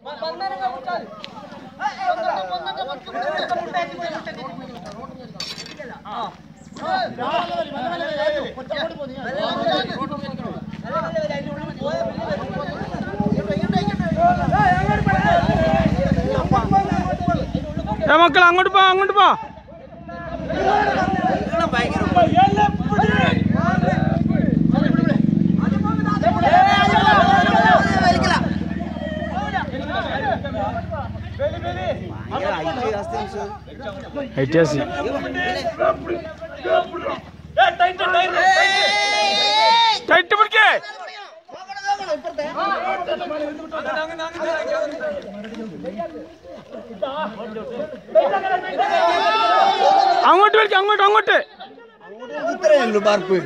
ഏ മക്കൾ അങ്ങോട്ട് പോ അങ്ങോട്ട് പോ ഐറ്റിയാസി ടൈറ്റ് പിടിക്കേ അങ്ങോട്ട് വിളിക്കാം അങ്ങോട്ട് അങ്ങോട്ട് ഇത്രയേ ഉള്ളൂ പാർപ്പ്